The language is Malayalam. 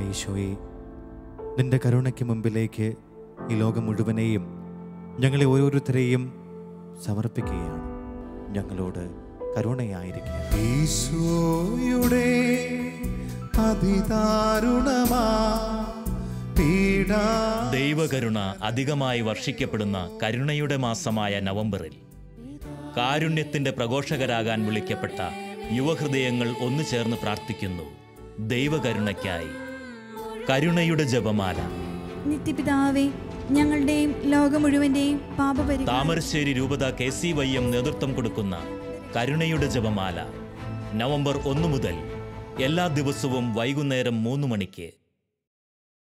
ഈശോയെ നിന്റെ കരുണയ്ക്ക് മുമ്പിലേക്ക് ഈ ലോകം മുഴുവനെയും ഞങ്ങളെ ഓരോരുത്തരെയും സമർപ്പിക്കുകയാണ് ഞങ്ങളോട് കരുണയായിരിക്കുക ഈശോയുടെ അതിദാരുണമാ പീഡാ ദൈവകരുണ അധികമായി വർഷിക്കപ്പെടുന്ന കരുണയുടെ മാസമായ നവംബറിൽ കാരുണ്യത്തിന്റെ പ്രഘോഷകരാകാൻ വിളിക്കപ്പെട്ട യുവഹൃദയങ്ങൾ ഒന്നു ചേർന്ന് പ്രാർത്ഥിക്കുന്നു ദൈവകരുണയ്ക്കായി കരുണയുടെ ജപമാല നിത്യപിതാവേ ഞങ്ങളുടെയും ലോകം മുഴുവന്റെയും പാപപരി താമരശ്ശേരി രൂപത കെ സി വൈ എം നേതൃത്വം കൊടുക്കുന്ന കരുണയുടെ ജപമാല നവംബർ ഒന്ന് മുതൽ എല്ലാ ദിവസവും വൈകുന്നേരം മൂന്ന് മണിക്ക്